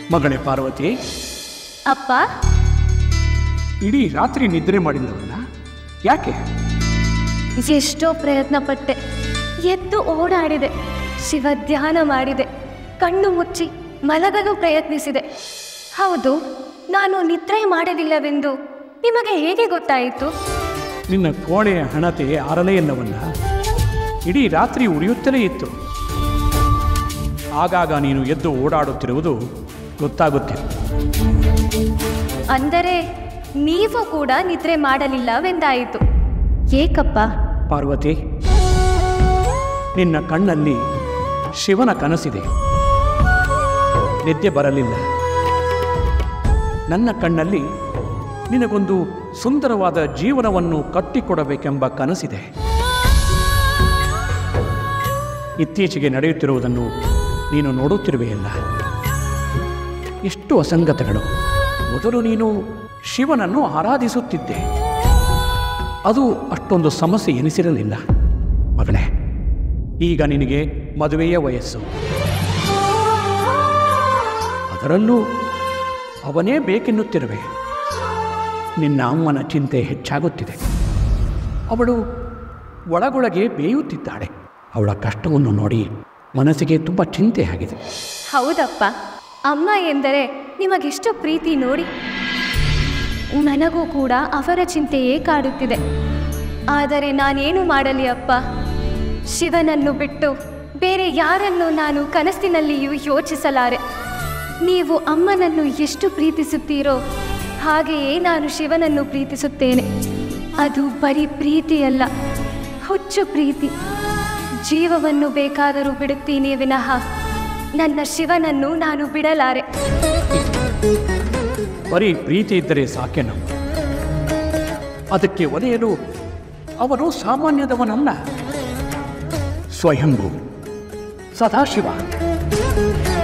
ಮಗಳೇ ಪಾರ್ವತಿ ಅಪ್ಪ ಇಡೀ ರಾತ್ರಿ ನಿದ್ರೆ ಮಾಡಿಲ್ಲವಲ್ಲ ಯಾಕೆ ಎಷ್ಟೋ ಪ್ರಯತ್ನ ಪಟ್ಟೆ ಎದ್ದು ಓಡಾಡಿದೆ ಶಿವ ಧ್ಯಾನ ಮಾಡಿದೆ ಕಣ್ಣು ಮುಚ್ಚಿ ಮಲಗಲು ಪ್ರಯತ್ನಿಸಿದೆ ಹೌದು ನಾನು ನಿದ್ರೆ ಮಾಡಲಿಲ್ಲವೆಂದು ನಿಮಗೆ ಹೇಗೆ ಗೊತ್ತಾಯಿತು ನಿನ್ನ ಕೋಣೆಯ ಹಣತೆ ಆರಲೆಯನ್ನವಲ್ಲ ಇಡೀ ರಾತ್ರಿ ಉರಿಯುತ್ತಲೇ ಇತ್ತು ಆಗಾಗ ನೀನು ಎದ್ದು ಓಡಾಡುತ್ತಿರುವುದು ಗೊತ್ತಾಗುತ್ತಿತ್ತು ಅಂದರೆ ನೀವು ಕೂಡ ನಿದ್ರೆ ಮಾಡಲಿಲ್ಲವೆಂದಾಯಿತು ಏಕಪ್ಪ ಪಾರ್ವತಿ ನಿನ್ನ ಕಣ್ಣಲ್ಲಿ ಶಿವನ ಕನಸಿದೆ ನಿದ್ದೆ ಬರಲಿಲ್ಲ ನನ್ನ ಕಣ್ಣಲ್ಲಿ ನಿನಗೊಂದು ಸುಂದರವಾದ ಜೀವನವನ್ನು ಕಟ್ಟಿಕೊಡಬೇಕೆಂಬ ಕನಸಿದೆ ಇತ್ತೀಚೆಗೆ ನಡೆಯುತ್ತಿರುವುದನ್ನು ನೀನು ನೋಡುತ್ತಿರುವೆಯಲ್ಲ ಎಷ್ಟು ಅಸಂಗತಗಳು ಮೊದಲು ನೀನು ಶಿವನನ್ನು ಆರಾಧಿಸುತ್ತಿದ್ದೆ ಅದು ಅಷ್ಟೊಂದು ಸಮಸ್ಯೆ ಎನಿಸಿರಲಿಲ್ಲ ಮಗಳೇ ಈಗ ನಿನಗೆ ಮದುವೆಯ ವಯಸ್ಸು ಅದರಲ್ಲೂ ಅವನೇ ಬೇಕೆನ್ನುತ್ತಿರುವೆ ನಿನ್ನ ಅಮ್ಮನ ಚಿಂತೆ ಹೆಚ್ಚಾಗುತ್ತಿದೆ ಅವಳು ಒಳಗೊಳಗೆ ಬೇಯುತ್ತಿದ್ದಾಳೆ ಅವಳ ಕಷ್ಟವನ್ನು ನೋಡಿ ಮನಸ್ಸಿಗೆ ತುಂಬ ಚಿಂತೆಯಾಗಿದೆ ಹೌದಪ್ಪ ಅಮ್ಮ ಎಂದರೆ ನಿಮಗೆಷ್ಟು ಪ್ರೀತಿ ನೋಡಿ ನನಗೂ ಕೂಡ ಅವರ ಚಿಂತೆಯೇ ಕಾಡುತ್ತಿದೆ ಆದರೆ ನಾನೇನು ಮಾಡಲಿ ಅಪ್ಪ ಶಿವನನ್ನು ಬಿಟ್ಟು ಬೇರೆ ಯಾರನ್ನು ನಾನು ಕನಸಿನಲ್ಲಿಯೂ ಯೋಚಿಸಲಾರೆ ನೀವು ಅಮ್ಮನನ್ನು ಎಷ್ಟು ಪ್ರೀತಿಸುತ್ತೀರೋ ಹಾಗೆಯೇ ನಾನು ಶಿವನನ್ನು ಪ್ರೀತಿಸುತ್ತೇನೆ ಅದು ಬರೀ ಪ್ರೀತಿಯಲ್ಲ ಹುಚ್ಚು ಪ್ರೀತಿ ಜೀವವನ್ನು ಬೇಕಾದರೂ ಬಿಡುತ್ತೀನಿ ವಿನಃ ನನ್ನ ಶಿವನನ್ನು ನಾನು ಬಿಡಲಾರೆ ಬರೀ ಪ್ರೀತಿ ಇದ್ದರೆ ಸಾಕೆನು ಅದಕ್ಕೆ ಒಲೆಯಲು ಅವನು ಸಾಮಾನ್ಯದವನಲ್ಲ ಸ್ವಯಂಭು ಸದಾಶಿವ